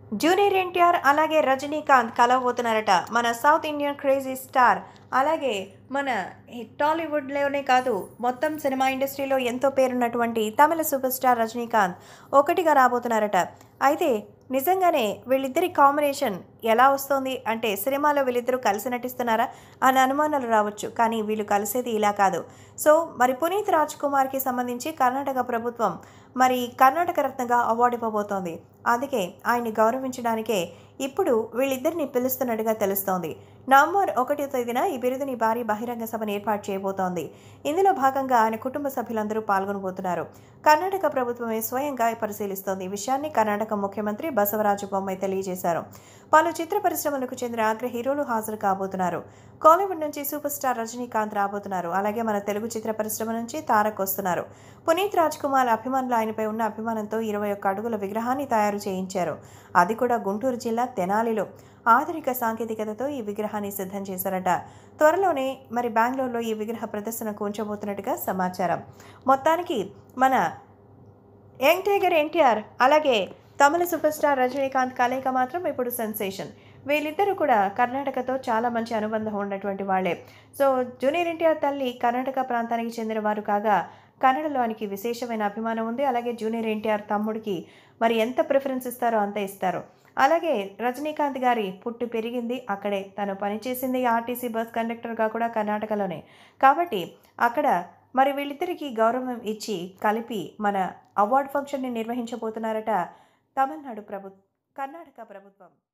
junior NTR అలాగే రజనీకాంత్ కలవబోతున్నారట మన south Indian crazy star అలాగే మన ఈ టాలీవుడ్లోనే కాదు మొత్తం సినిమా ఇండస్ట్రీలో ఎంతో పేరున్నటువంటి తమిళ సూపర్ స్టార్ రజనీకాంత్ ఒకటిగా రాబోతున్నారట అయితే నిజంగానే వీళ్ళిద్దరి కాంబినేషన్ ఎలా వస్తోంది అంటే సినిమాలో వీళ్ళిద్దరూ కలిసి నటిస్తున్నారా అని అనుమానాలు రావచ్చు కానీ వీళ్ళు కలిసేది ఇలా కాదు సో మరి పునీత్ రాజ్ కుమార్కి సంబంధించి కర్ణాటక ప్రభుత్వం మరి కర్ణాటక రత్నగా అవార్డు ఇవ్వబోతోంది అందుకే ఆయన్ని గౌరవించడానికే ఇప్పుడు వీళ్ళిద్దరిని పిలుస్తున్నట్టుగా తెలుస్తోంది నవంబర్ ఒకటో తేదీన ఈ బిరుదుని భారీ బహిరంగ సభను ఏర్పాటు చేయబోతోంది ఇందులో భాగంగా ఆయన కుటుంబ సభ్యులందరూ పాల్గొనబోతున్నారు కర్ణాటక ప్రభుత్వమే స్వయంగా పరిశీలిస్తోంది ఈ విషయాన్ని కర్ణాటక ముఖ్యమంత్రి బసవరాజు బొమ్మాయి తెలియజేశారు పలు చిత్ర పరిశ్రమలకు చెందిన అగ్ర హీరోలు హాజరు కాబోతున్నారు కాలీవుడ్ నుంచి సూపర్ స్టార్ రజనీకాంత్ రాబోతున్నారు అలాగే మన తెలుగు చిత్ర పరిశ్రమ నుంచి తారక్ వస్తున్నారు పునీత్ రాజ్ కుమార్ అభిమానులు ఆయనపై ఉన్న అభిమానంతో ఇరవై ఒక్క అడుగుల విగ్రహాన్ని తయారు చేయించారు అది కూడా గుంటూరు జిల్లా తెనాలిలో ఆధునిక సాంకేతికతతో ఈ విగ్రహాన్ని సిద్ధం చేశారట త్వరలోనే మరి బెంగళూరులో ఈ విగ్రహ ప్రదర్శనకు ఉంచబోతున్నట్టుగా సమాచారం మొత్తానికి మన యంగ్ టైగర్ ఎన్టీఆర్ అలాగే తమిళ సూపర్ స్టార్ రజనీకాంత్ కలయిక మాత్రం ఇప్పుడు సెన్సేషన్ వీళ్ళిద్దరూ కూడా కర్ణాటకతో చాలా మంచి అనుబంధం ఉన్నటువంటి వాళ్ళే సో జూనియర్ ఎన్టీఆర్ తల్లి కర్ణాటక ప్రాంతానికి చెందిన వారు కాగా కన్నడలో ఆయనకి విశేషమైన అభిమానం ఉంది అలాగే జూనియర్ ఎన్టీఆర్ తమ్ముడికి మరి ఎంత ప్రిఫరెన్స్ ఇస్తారో అంత ఇస్తారు అలాగే రజనీకాంత్ గారి పుట్టి పెరిగింది అక్కడే తను పనిచేసింది ఆర్టీసీ బస్ కండక్టర్గా కూడా కర్ణాటకలోనే కాబట్టి అక్కడ మరి వీళ్ళిద్దరికీ గౌరవం ఇచ్చి కలిపి మన అవార్డ్ ఫంక్షన్ని నిర్వహించబోతున్నారట తమిళనాడు ప్రభు కర్ణాటక ప్రభుత్వం